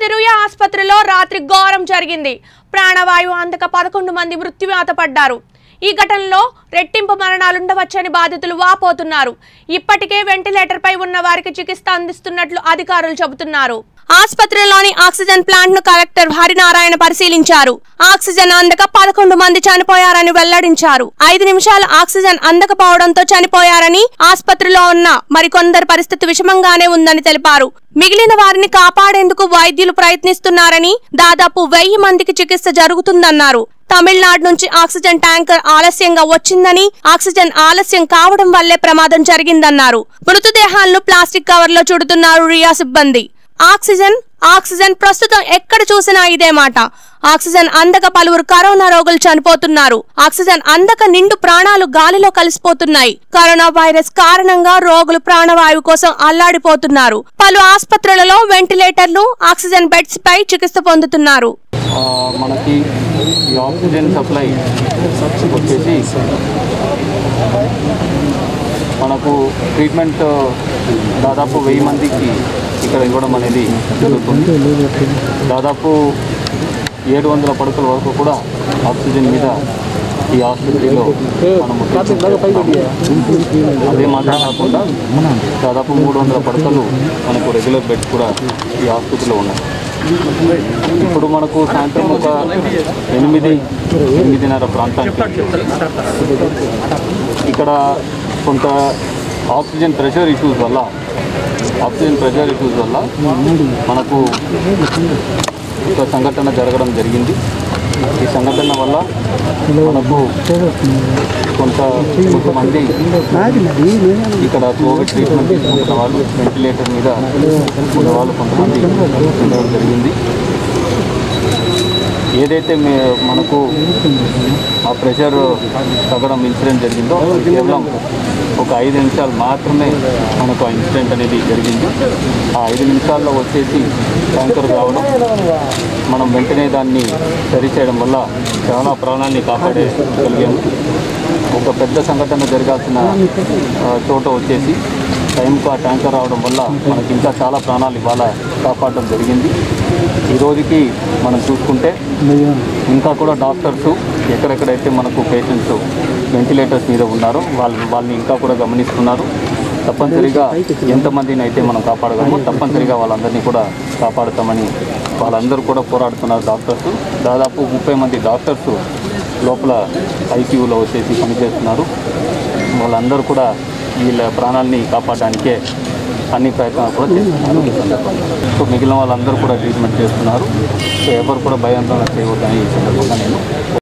తిరుపతి రుయా ఆసుపత్రిలో రాత్రి ఘోరం జరిగింది ప్రాణవాయువు అందక పదకొండు మంది మృత్యువాత పడ్డారు ఈ ఘటనలో రెట్టింపు మరణాలుండవచ్చని బాధితులు వాపోతున్నారు ఇప్పటికే వెంటిలేటర్ పై ఉన్న వారికి చికిత్స అందిస్తున్నట్లు అధికారులు చెబుతున్నారు ఆసుపత్రిలోని ఆక్సిజన్ ప్లాంట్ ను కలెక్టర్ హరినారాయణ పరిశీలించారు ఆక్సిజన్ అందక పదకొండు మంది చనిపోయారని వెల్లడించారు ఐదు నిమిషాలు ఆక్సిజన్ అందకపోవడంతో చనిపోయారని ఆసుపత్రిలో ఉన్న మరికొందరి పరిస్థితి విషమంగానే ఉందని తెలిపారు మిగిలిన వారిని కాపాడేందుకు వైద్యులు ప్రయత్నిస్తున్నారని దాదాపు వెయ్యి మందికి చికిత్స జరుగుతుందన్నారు తమిళనాడు నుంచి ఆక్సిజన్ ట్యాంకర్ ఆలస్యంగా వచ్చిందని ఆక్సిజన్ ఆలస్యం కావడం వల్లే ప్రమాదం జరిగిందన్నారు మృతదేహాలను ప్లాస్టిక్ కవర్లో చుడుతున్నారు రియా సిబ్బంది ఆక్సిజన్ ఆక్సిజన్ ప్రస్తుతం ఎక్కడ చూసినా ఇదే మాట ఆక్సిజన్ అందక పలువురు కరోనా రోగులు చనిపోతున్నారు ఆక్సిజన్ అందక నిండు ప్రాణాలు గాలిలో కలిసిపోతున్నాయి కరోనా వైరస్ కారణంగా రోగులు ప్రాణవాయువు కోసం అల్లాడిపోతున్నారు పలు ఆసుపత్రులలో వెంటిలేటర్లు ఆక్సిజన్ బెడ్స్ పై చికిత్స పొందుతున్నారు ఆ, మనకి ఈ ఆక్సిజన్ సప్లై వచ్చేసి మనకు ట్రీట్మెంట్ దాదాపు వెయ్యి మందికి ఇక్కడ ఇవ్వడం అనేది జరుగుతుంది దాదాపు ఏడు వందల పడకల వరకు కూడా ఆక్సిజన్ మీద ఈ ఆసుపత్రిలో మనము treatment చేస్తున్నాము. అదే మాత్రం కాకుండా దాదాపు మూడు వందల పడకలు మనకు రెగ్యులర్ బెడ్స్ కూడా ఈ ఆసుపత్రిలో ఉన్నాయి ఇప్పుడు మనకు సాయంత్రం ఒక ఎనిమిది ఎనిమిదిన్నర ప్రాంతానికి ఇక్కడ కొంత ఆక్సిజన్ ప్రెషర్ ఇష్యూస్ వల్ల ఆక్సిజన్ ప్రెషర్ ఇష్యూస్ వల్ల మనకు ఒక సంఘటన జరగడం జరిగింది ఈ సంఘటన వల్ల మనకు కొంత కొంతమంది ఇక్కడ కోవిడ్ ట్రీట్మెంట్ తీసుకుంటున్న వాళ్ళు వెంటిలేటర్ మీద ఉన్న వాళ్ళు కొంతమంది ఉండడం జరిగింది ఏదైతే మే మనకు ఆ ప్రెషర్ తగ్గడం ఇన్సిడెంట్ జరిగిందో అది కేవలం ఒక ఐదు నిమిషాలు మాత్రమే మనకు ఆ ఇన్సిడెంట్ అనేది జరిగింది ఆ ఐదు నిమిషాల్లో వచ్చేసి ట్యాంకర్ రావడం మనం వెంటనే దాన్ని సరిచేయడం వల్ల చాలా ప్రాణాన్ని కాపాడగలిగాము ఒక పెద్ద సంఘటన జరగాల్సిన ఆ, చోట వచ్చేసి టైంకు ఆ ట్యాంకర్ రావడం వల్ల మనకి ఇంకా చాలా ప్రాణాలు ఇవాళ కాపాడడం జరిగింది ఈ రోజుకి మనం చూసుకుంటే ఇంకా కూడా డాక్టర్స్ ఎక్కడెక్కడైతే మనకు పేషెంట్స్ వెంటిలేటర్స్ మీద ఉన్నారో వాళ్ళు వాళ్ళని ఇంకా కూడా గమనిస్తున్నారు తప్పనిసరిగా ఎంతమందిని అయితే మనం కాపాడగలమో తప్పనిసరిగా వాళ్ళందరినీ కూడా కాపాడుతామని వాళ్ళందరూ కూడా పోరాడుతున్నారు డాక్టర్స్ దాదాపు ముప్పై మంది డాక్టర్స్ లోపల ఐసీయూలో వచ్చేసి పనిచేస్తున్నారు వాళ్ళందరూ కూడా వీళ్ళ ప్రాణాలని కాపాడడానికే అన్ని ప్రయత్నాలు కూడా చేస్తున్నారు ఈ సందర్భంగా సో మిగిలిన వాళ్ళందరూ కూడా ట్రీట్మెంట్ చేస్తున్నారు సో ఎవరు కూడా భయాందోళన చేయవద్దని ఈ సందర్భంగా నేను